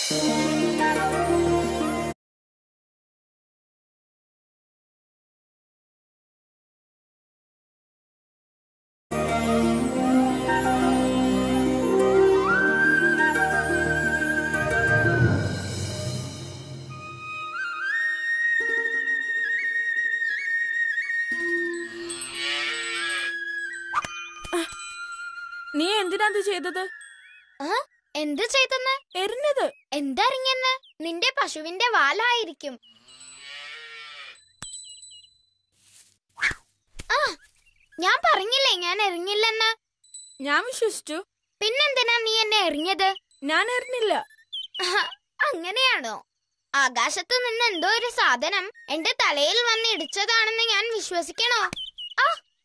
നീ എന്തിനാ ഇത് ചെയ്തത് ആ എന്ത് ചെയ്തെന്ന് എറിഞ്ഞത് എന്തറിഞ്ഞെന്ന് നിന്റെ പശുവിന്റെ വാലായിരിക്കും ആ ഞാൻ പറഞ്ഞില്ലേ ഞാൻ എറിഞ്ഞില്ലെന്ന് ഞാൻ വിശ്വസിച്ചു പിന്നെന്തിനാ നീ എന്നെ എറിഞ്ഞത് ഞാൻ എറിഞ്ഞില്ല ആഹ്, അങ്ങനെയാണോ ആകാശത്തു നിന്ന് എന്തോ ഒരു സാധനം എന്റെ തലയിൽ വന്ന് ഇടിച്ചതാണെന്ന് ഞാൻ വിശ്വസിക്കണോ ആ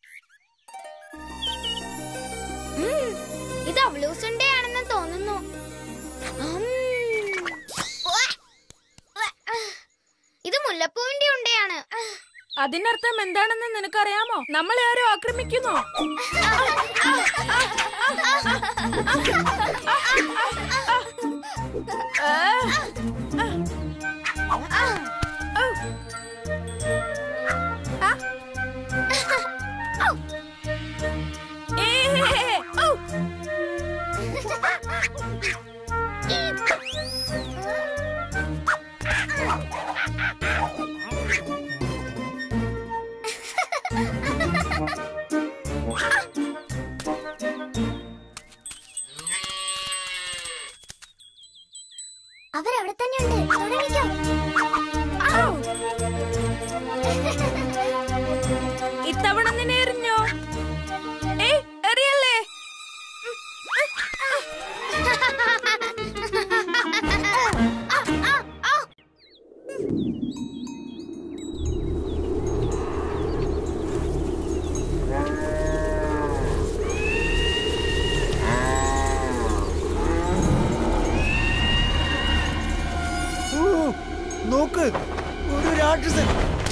ഉം, ഇത് അവലൂസുണ്ടയാണെന്ന് തോന്നുന്നു ഉം. ഉവ്വ. ഉവ്വ. ഇത് മുല്ലപ്പൂവിന്റെ ഉണ്ടയാണ് അതിനർത്ഥം എന്താണെന്ന് നിനക്കറിയാമോ നമ്മളെ ആരോ ആക്രമിക്കുന്നോ അവരവിടെ തന്നെയുണ്ട് തുടങ്ങിക്കോ ഇത്തവണ നിന്നെ എറിഞ്ഞോ ഏയ് എറിയല്ലേ ഓ, നോക്ക് ഒരു രാക്ഷസൻ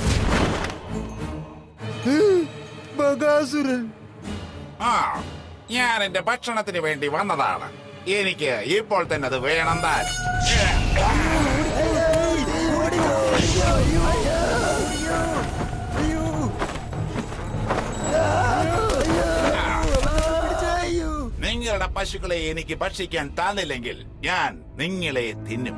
ഏ, ബകാസുരൻ ആ ഞാൻ എന്റെ ഭക്ഷണത്തിന് വേണ്ടി വന്നതാണ് എനിക്ക് ഇപ്പോൾ തന്നെ അത് വേണം താൻ അയ്യോ അയ്യോ നിങ്ങളുടെ പശുക്കളെ എനിക്ക് ഭക്ഷിക്കാൻ തന്നില്ലെങ്കിൽ ഞാൻ നിങ്ങളെ തിന്നും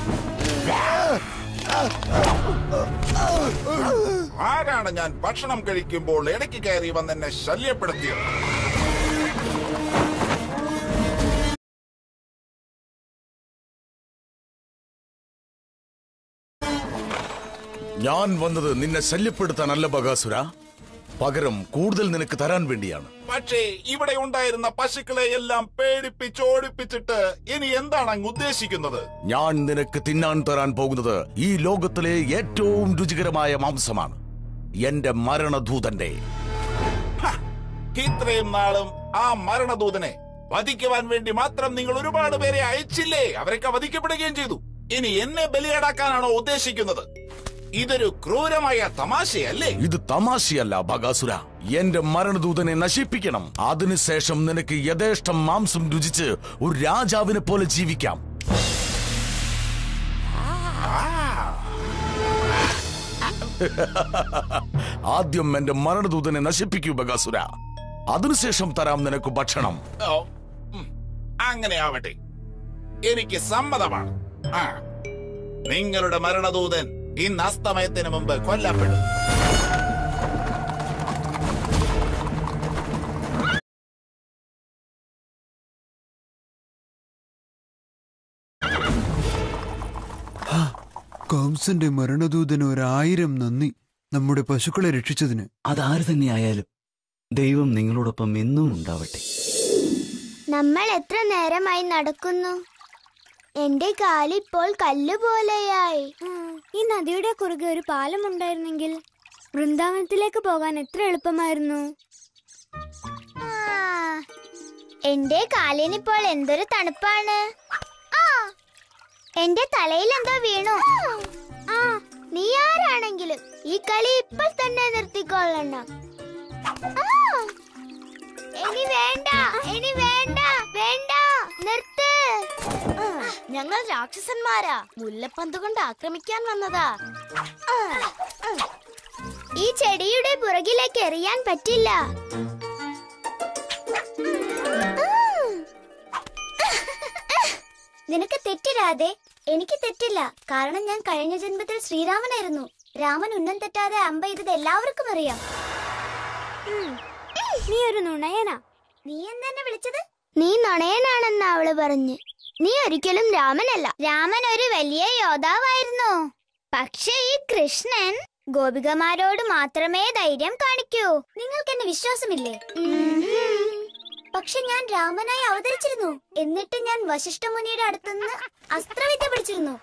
ആരാണ് ഞാൻ ഭക്ഷണം കഴിക്കുമ്പോൾ ഇടയ്ക്ക് കയറി വന്ന് എന്നെ ശല്യപ്പെടുത്തിയത് ഞാൻ വന്നത് നിന്നെ ശല്യപ്പെടുത്താനല്ല ബകാസുര പകരം കൂടുതൽ നിനക്ക് തരാൻ വേണ്ടിയാണ് പക്ഷേ ഇവിടെ ഉണ്ടായിരുന്ന പശുക്കളെ എല്ലാം പേടിപ്പിച്ചോടിപ്പിച്ചിട്ട് ഇനി എന്താണ് അങ്ങ് ഉദ്ദേശിക്കുന്നത് ഞാൻ നിനക്ക് തിന്നാൻ തരാൻ പോകുന്നത് ഈ ലോകത്തിലെ ഏറ്റവും രുചികരമായ മാംസമാണ് എന്റെ മരണദൂതന്റെ ഹ! ഇത്രയും നാളും ആ മരണദൂതനെ വധിക്കുവാൻ വേണ്ടി മാത്രം നിങ്ങൾ ഒരുപാട് പേരെ അയച്ചില്ലേ അവരൊക്കെ വധിക്കപ്പെടുകയും ചെയ്തു ഇനി എന്നെ ബലിയാടാക്കാനാണോ ഉദ്ദേശിക്കുന്നത് ഇതൊരു ക്രൂരമായ തമാശയല്ലേ ഇത് തമാശയല്ല ബകാസുര എന്റെ മരണദൂതനെ നശിപ്പിക്കണം അതിനുശേഷം നിനക്ക് യഥേഷ്ടം മാംസം രുചിച്ച് ഒരു രാജാവിനെ പോലെ ജീവിക്കാം ആദ്യം എന്റെ മരണദൂതനെ നശിപ്പിക്കൂ ബകാസുര അതിനുശേഷം തരാം നിനക്ക് ഭക്ഷണം ഓ, ഉം, അങ്ങനെ ആവട്ടെ എനിക്ക് സമ്മതമാണ് ആ നിങ്ങളുടെ മരണദൂതൻ ഇന്ന് അസ്തമയത്തിന് മുമ്പ് കൊല്ലപ്പെടും കംസന്റെ മരണദൂതന് ഒരായിരം നന്ദി നമ്മുടെ പശുക്കളെ രക്ഷിച്ചതിന് അതാര് തന്നെയായാലും ദൈവം നിങ്ങളോടൊപ്പം എന്നും ഉണ്ടാവട്ടെ നമ്മൾ എത്ര നേരമായി നടക്കുന്നു എന്റെ കാലിപ്പോൾ കല്ല് പോലെയായി ഈ നദിയുടെ കുറുകെ ഒരു പാലം ഉണ്ടായിരുന്നെങ്കിൽ വൃന്ദാവനത്തിലേക്ക് പോകാൻ എത്ര എളുപ്പമായിരുന്നു എന്റെ കാലിനിപ്പോൾ എന്തൊരു തണുപ്പാണ് ആ, എന്റെ തലയിൽ എന്തോ വീണു ആ നീ ആരാണെങ്കിലും ഈ കളി ഇപ്പോൾ തന്നെ നിർത്തിക്കൊള്ളണം ആ ഇനി വേണ്ട ഇനി വേണ്ട വേണ്ട നിർത്ത് ഞങ്ങൾ രാക്ഷസന്മാരാ മുല്ലപ്പന്ത് കൊണ്ട് ആക്രമിക്കാൻ വന്നതാ ആ, ആ. ഈ ചെടിയുടെ പുറകിലേക്ക് എറിയാൻ പറ്റില്ല നിനക്ക് തെറ്റിരാതെ എനിക്ക് തെറ്റില്ല കാരണം ഞാൻ കഴിഞ്ഞ ജന്മത്തിൽ ശ്രീരാമനായിരുന്നു രാമൻ ഉന്നം തെറ്റാതെ അമ്പ ചെയ്തത് എല്ലാവർക്കും അറിയാം നീ ഒരു നുണയനാ നീ എന്തെന്നെ വിളിച്ചത് നീ നുണയനാണെന്ന് അവള് പറഞ്ഞു നീ ഒരിക്കലും രാമനല്ല രാമൻ ഒരു വലിയ യോദ്ധാവായിരുന്നു പക്ഷേ ഈ കൃഷ്ണൻ ഗോപികമാരോട് മാത്രമേ ധൈര്യം കാണിക്കൂ നിങ്ങൾക്ക് എന്നെ വിശ്വാസമില്ലേ പക്ഷെ ഞാൻ രാമനായി അവതരിച്ചിരുന്നു എന്നിട്ട് ഞാൻ വശിഷ്ഠ മുനിയുടെ അടുത്തുനിന്ന് അസ്ത്രവിദ്യ പഠിച്ചിരുന്നു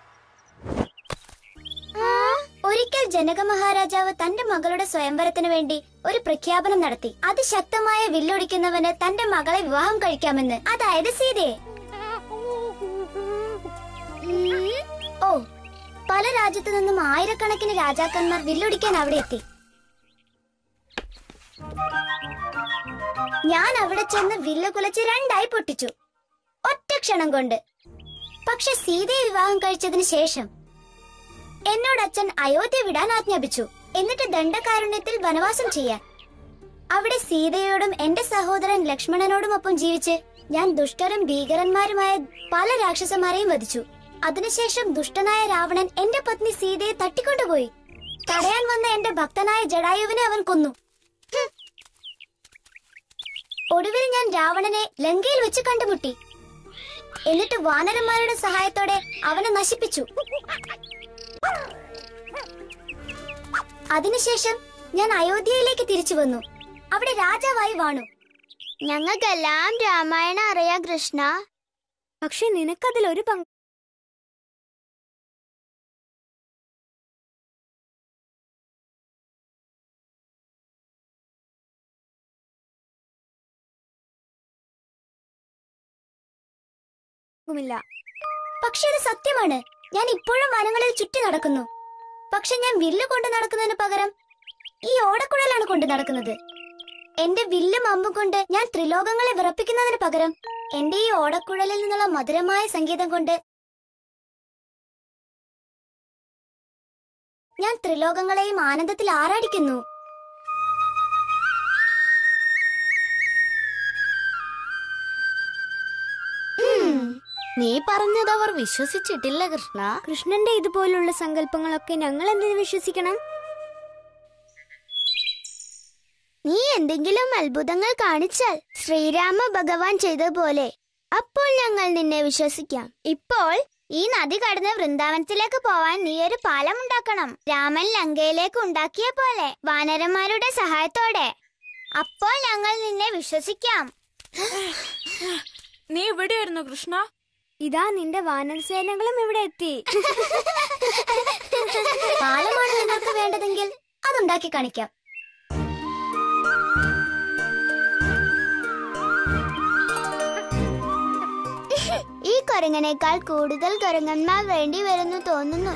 ഒരിക്കൽ ജനക മഹാരാജാവ് തന്റെ മകളുടെ സ്വയംവരത്തിന് വേണ്ടി ഒരു പ്രഖ്യാപനം നടത്തി അതിശക്തമായ വില്ലൊടിക്കുന്നവന് തന്റെ മകളെ വിവാഹം കഴിക്കാമെന്ന് അതായത് സീതയെ ഉം, ഓ പല രാജ്യത്തു നിന്നും ആയിരക്കണക്കിന് രാജാക്കന്മാർ വില്ലൊടിക്കാൻ അവിടെ എത്തി ഞാൻ അവിടെ ചെന്ന് വില്ല് കുലച്ച് രണ്ടായി പൊട്ടിച്ചു ഒറ്റ ക്ഷണം കൊണ്ട് പക്ഷെ സീതയെ വിവാഹം കഴിച്ചതിന് ശേഷം എന്നോട് അച്ഛൻ അയോധ്യ വിടാൻ ആജ്ഞാപിച്ചു എന്നിട്ട് ദണ്ഡകാരുണ്യത്തിൽ വനവാസം ചെയ്യാൻ അവിടെ സീതയോടും എന്റെ സഹോദരൻ ലക്ഷ്മണനോടുമൊപ്പം ജീവിച്ച് ഞാൻ ദുഷ്ടരും ഭീകരന്മാരുമായ പല രാക്ഷസന്മാരെയും വധിച്ചു അതിനുശേഷം ദുഷ്ടനായ രാവണൻ എന്റെ പത്നി സീതയെ തട്ടിക്കൊണ്ടുപോയി തടയാൻ വന്ന എന്റെ ഭക്തനായ ജഡായുവിനെ അവൻ കൊന്നു ഹും. ഒടുവിൽ ഞാൻ രാവണനെ ലങ്കയിൽ വെച്ച് കണ്ടുമുട്ടി എന്നിട്ട് വാനരന്മാരുടെ സഹായത്തോടെ അവനെ നശിപ്പിച്ചു അതിനുശേഷം ഞാൻ അയോധ്യയിലേക്ക് തിരിച്ചു വന്നു അവിടെ രാജാവായി വാണു ഞങ്ങൾക്കെല്ലാം രാമായണം അറിയാം കൃഷ്ണ പക്ഷെ നിനക്കതിൽ ഒരു പങ്ക് ുമില്ല പക്ഷെ ഇത് സത്യമാണ് ഞാൻ ഇപ്പോഴും വനങ്ങളിൽ ചുറ്റി നടക്കുന്നു പക്ഷെ ഞാൻ വില്ല് കൊണ്ട് നടക്കുന്നതിന് പകരം ഈ ഓടക്കുഴലാണ് കൊണ്ട് നടക്കുന്നത് എന്റെ വില്ലും അമ്പും കൊണ്ട് ഞാൻ ത്രിലോകങ്ങളെ വിറപ്പിക്കുന്നതിന് പകരം എന്റെ ഈ ഓടക്കുഴലിൽ നിന്നുള്ള മധുരമായ സംഗീതം കൊണ്ട് ഞാൻ ത്രിലോകങ്ങളെയും ആനന്ദത്തിൽ ആറാടിക്കുന്നു നീ പറഞ്ഞത് അവർ വിശ്വസിച്ചിട്ടില്ല കൃഷ്ണ കൃഷ്ണന്റെ ഇതുപോലുള്ള സങ്കല്പങ്ങളൊക്കെ ഞങ്ങൾ എന്തിനു വിശ്വസിക്കണം നീ എന്തെങ്കിലും അത്ഭുതങ്ങൾ കാണിച്ചാൽ ശ്രീരാമ ഭഗവാൻ ചെയ്തതുപോലെ അപ്പോൾ ഞങ്ങൾ നിന്നെ വിശ്വസിക്കാം ഇപ്പോൾ ഈ നദി കടന്ന് വൃന്ദാവനത്തിലേക്ക് പോവാൻ നീ ഒരു പാലം ഉണ്ടാക്കണം രാമൻ ലങ്കയിലേക്ക് ഉണ്ടാക്കിയ പോലെ വാനരന്മാരുടെ സഹായത്തോടെ അപ്പോൾ ഞങ്ങൾ നിന്നെ വിശ്വസിക്കാം നീ ഇവിടെയായിരുന്നു കൃഷ്ണ ഇതാ നിന്റെ വാനരസേനകളും ഇവിടെ എത്തി പാലമാണ് നിങ്ങൾക്ക് വേണ്ടതെങ്കിൽ അതുണ്ടാക്കി കാണിക്കാം ഈ കുരങ്ങനേക്കാൾ കൂടുതൽ കുരങ്ങന്മാർ വേണ്ടി വരുന്നു തോന്നുന്നു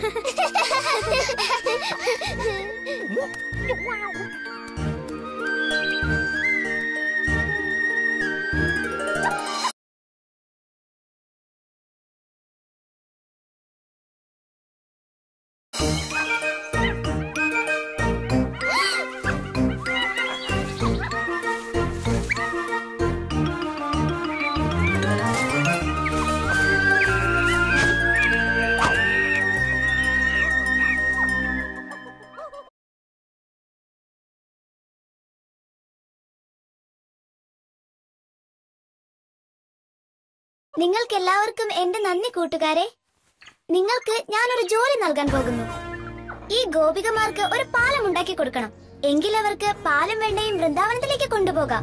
നിങ്ങൾക്ക് എല്ലാവർക്കും എന്റെ നന്ദി കൂട്ടുകാരെ നിങ്ങൾക്ക് ഞാനൊരു ജോലി നൽകാൻ പോകുന്നു ഈ ഗോപികമാർക്ക് ഒരു പാലം ഉണ്ടാക്കി കൊടുക്കണം എങ്കിൽ അവർക്ക് പാലം വെണ്ണയും വൃന്ദാവനത്തിലേക്ക് കൊണ്ടുപോകാം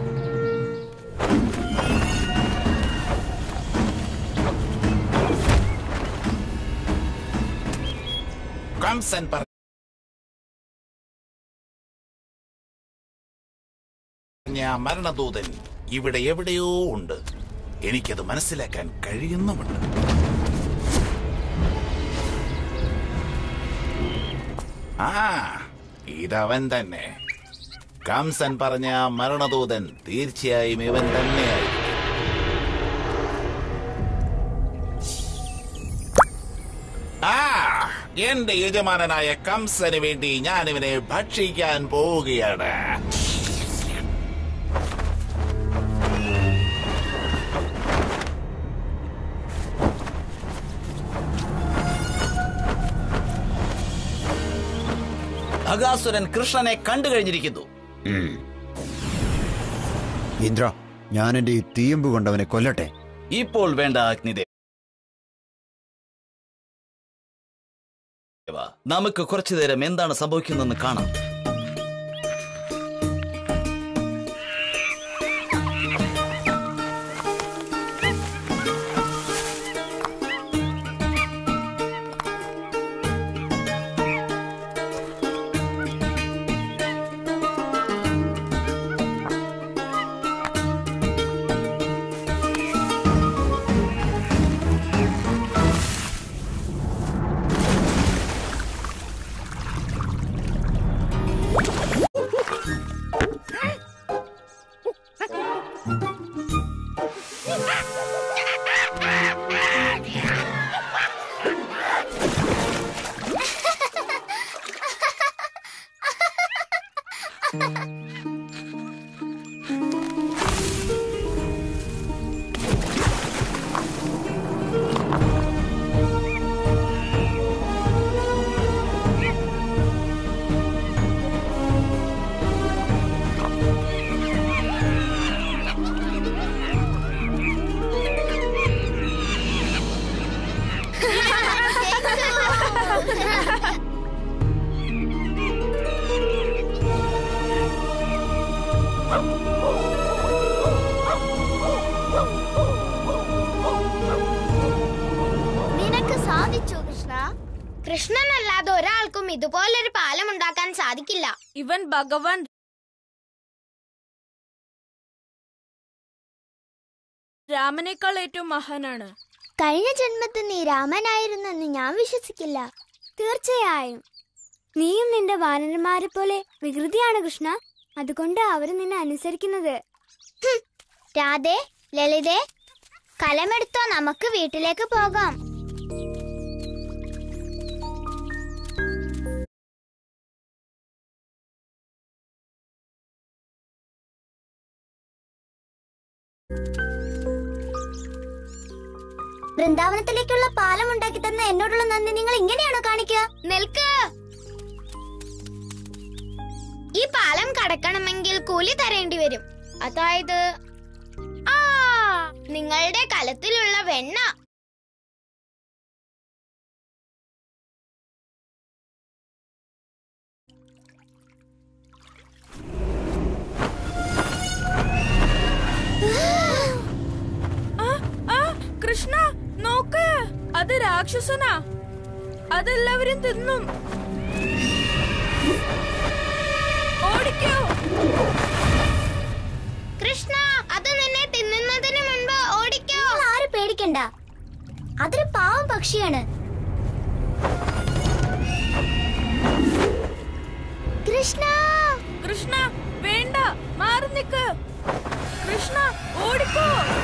കംസൻ പറഞ്ഞ മരണദൂതൻ ഇവിടെ എവിടെയോ ഉണ്ട് എനിക്കത് മനസ്സിലാക്കാൻ കഴിയുന്നുമുണ്ട് ആ ഇതവൻ തന്നെ കംസൻ പറഞ്ഞ ആ മരണദൂതൻ തീർച്ചയായും ഇവൻ തന്നെയായിരിക്കും എന്റെ യജമാനനായ കംസന് വേണ്ടി ഞാൻ ഇവനെ ഭക്ഷിക്കാൻ പോവുകയാണ് ഭഗാസുരൻ കൃഷ്ണനെ കണ്ടു കഴിഞ്ഞിരിക്കുന്നു ഇന്ദ്ര ഞാൻ എന്റെ ഈ തീയമ്പ് കൊണ്ടവനെ കൊല്ലട്ടെ ഇപ്പോൾ വേണ്ട അഗ്നിദേവ നമുക്ക് കുറച്ചു നേരം എന്താണ് സംഭവിക്കുന്നതെന്ന് കാണാം നിനക്ക് സാധിച്ചു കൃഷ്ണ കൃഷ്ണനല്ലാതെ ഒരാൾക്കും ഇതുപോലൊരു പാലം ഉണ്ടാക്കാൻ സാധിക്കില്ല ഇവൻ ഭഗവാൻ രാമനേക്കാൾ ഏറ്റവും മഹാനാണ് കഴിഞ്ഞ ജന്മത്തിൽ നീ രാമനായിരുന്നെന്ന് ഞാൻ വിശ്വസിക്കില്ല തീർച്ചയായും നീയും നിന്റെ വാനരന്മാരെ പോലെ വികൃതിയാണ് കൃഷ്ണ അതുകൊണ്ട് അവര് നിന്നെ അനുസരിക്കുന്നത് രാധേ ലളിതേ കലമെടുത്തോ നമുക്ക് വീട്ടിലേക്ക് പോകാം വൃന്ദാവനത്തിലേക്കുള്ള പാലം ഉണ്ടാക്കി തന്ന എന്നോടുള്ള നന്ദി നിങ്ങൾ ഇങ്ങനെയാണോ കാണിക്കുക നിൽക്ക് ഈ പാലം കടക്കണമെങ്കിൽ കൂലി തരേണ്ടി വരും അതായത് ആ നിങ്ങളുടെ കലത്തിലുള്ള വെണ്ണ ആ, ആ, കൃഷ്ണ നോക്ക് അത് രാക്ഷസനാ അതെല്ലാവരും തിന്നും ഓടിക്കോ കൃഷ്ണ അത് നിന്നെ തിന്നുന്നതിന് മുൻപ് ഓടിക്കോ ആരും പേടിക്കണ്ട അതൊരു പാവം പക്ഷിയാണ് കൃഷ്ണ കൃഷ്ണ വേണ്ട മാറി നിക്ക് കൃഷ്ണ ഓടിക്കോ